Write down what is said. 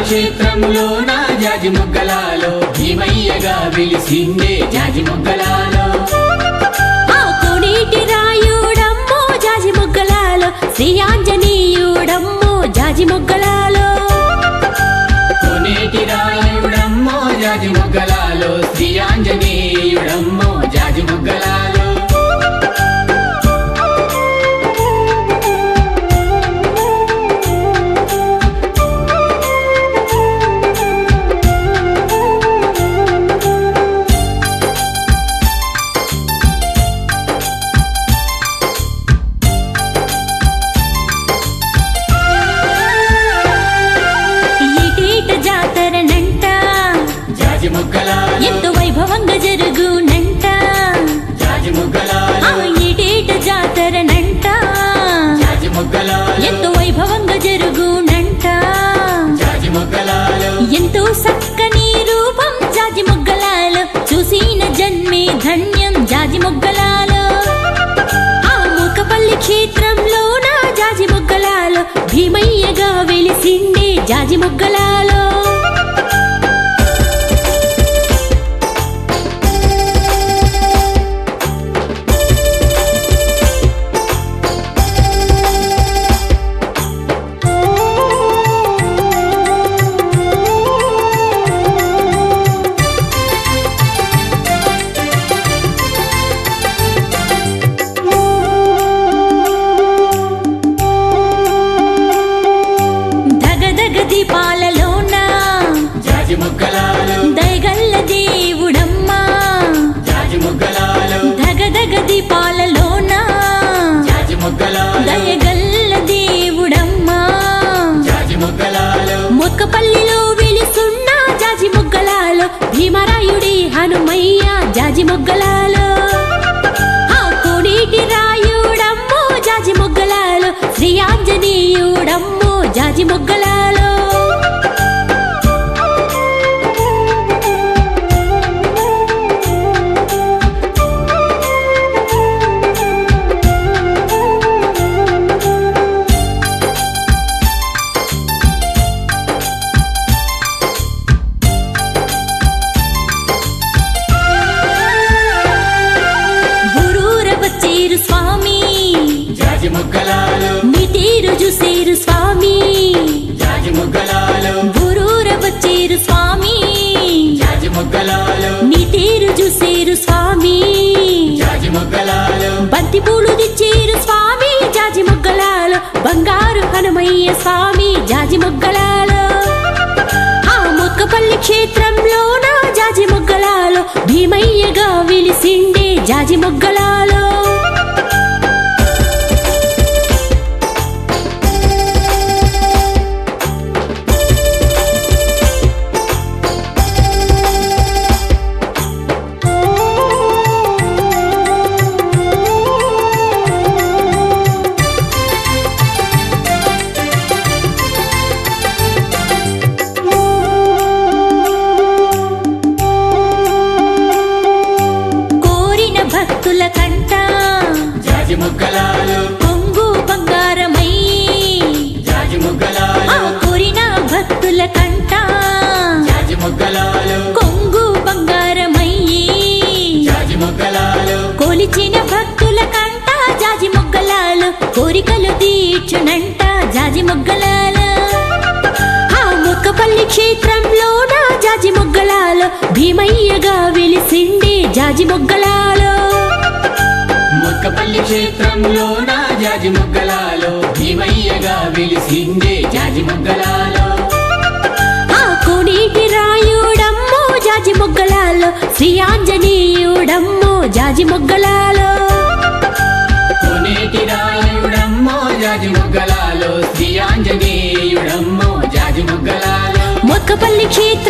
క్షేత్రంలో నా జాజి మొగ్గలాలో భీమయ్యగా వెలిసిండే జాజి మొగ్గలాలో ఆ కోనేటి రాయుడమ్మో జాజి మొగ్గలాలో శ్రీ ఆంజనేయుడమ్మో జాజి మొగ్గలాలో కోనేటి రాయుడమ్మో జాజి మొగ్గలాలో శ్రీ ఆంజనేయుడమ్మో జాజి మొగ్గలాలో ఈటేట జాతరనంట జాజి మొగ్గలాలో ఎంతో వైభవంగా జరుగునంట జాజి ఆ మొగ్గలాలో ఈటేట జాతరనంట జాజి మొగ్గలాలో ఎంతో వైభవంగా జరుగునంట జాజి మొగ్గలాలో ఎంతో చక్కని రూపం జాజి మొగ్గలాలో చూసిన జన్మే ధన్యం జాజి మొగ్గలాలో ఆ మూకపల్లి క్షేత్రంలో నా జాజి మొగ్గలాలో భీమయ్యగా వెలిసిండే జాజి మొగ్గలాలో దగదగ దీపాలలోన జాజి మొగ్గలాలో దయగల్ల దేవుడమ్మా జాజి మొగ్గలాలో దగదగ దీపాలలోన జాజి మొగ్గలాలో దయగల్ల దేవుడమ్మా జాజి మొగ్గలాలో మొక్కపల్లిలో వెలిసున్న జాజి మొగ్గలాలో భీమరాయుడి హనుమయ్య జాజి మొగ్గలాలో ఆ కోనేటి రాయుడమ్మో జాజి మొగ్గలాలో శ్రీ ఆంజనేయుడమ్మో జాజి మొగ్గలాలో ఊరూర వచ్చేరు స్వామి జాజి మొగ్గలాలో నీ తీరు చూసేరు స్వామి జాజి మొగ్గలాలో ఊరూర వచ్చేరు స్వామి జాజి మొగ్గలాలో నీ తీరు చూసేరు స్వామి జాజి మొగ్గలాలో బంతి పూలు తెచ్చేరు స్వామి జాజి మొగ్గలాలో బంగారు హనుమయ్య స్వామి జాజి మొగ్గలాలో ఆ మొక్కపల్లి క్షేత్రంలో నా జాజి మొగ్గలాలో భీమయ్యగా వెలిసిండే జాజి మొగ్గలాలో కోరిన భక్తుల కంట జాజి మొగ్గలాలో కొంగు బంగారమయ్యి జాజి ఆ మొగ్గలాలో కోరిన భక్తుల కంట జాజి మొగ్గలాలో కొంగు బంగారమయ్యి జాజి మొగ్గలాలో కొలిచిన భక్తుల కంట జాజి మొగ్గలాలు కోరికలు తీర్చునంట జాజి మొగ్గలాలు ఆ మొక్కపల్లి క్షేత్రంలో నా జాజి మొగ్గలాలు భీమయ్యగా వెలిసిండే జాజి మొగ్గలాలు మొక్కపల్లి క్షేత్రంలో నా జాజి మొగ్గలాలో భీమయ్యగా వెలిసిందే జాజి మొగ్గలాలో ఆ కోనేటి రాయుడమ్మో జాజి మొగ్గలాలో శ్రీ ఆంజనేయుడమ్మో జాజి మొగ్గలాలో కోనేటి రాయుడమ్మో జాజి మొగ్గలాలో శ్రీ ఆంజనేయుడమ్మో జాజి మొగ్గలాలో మొక్కపల్లి క్షేత్ర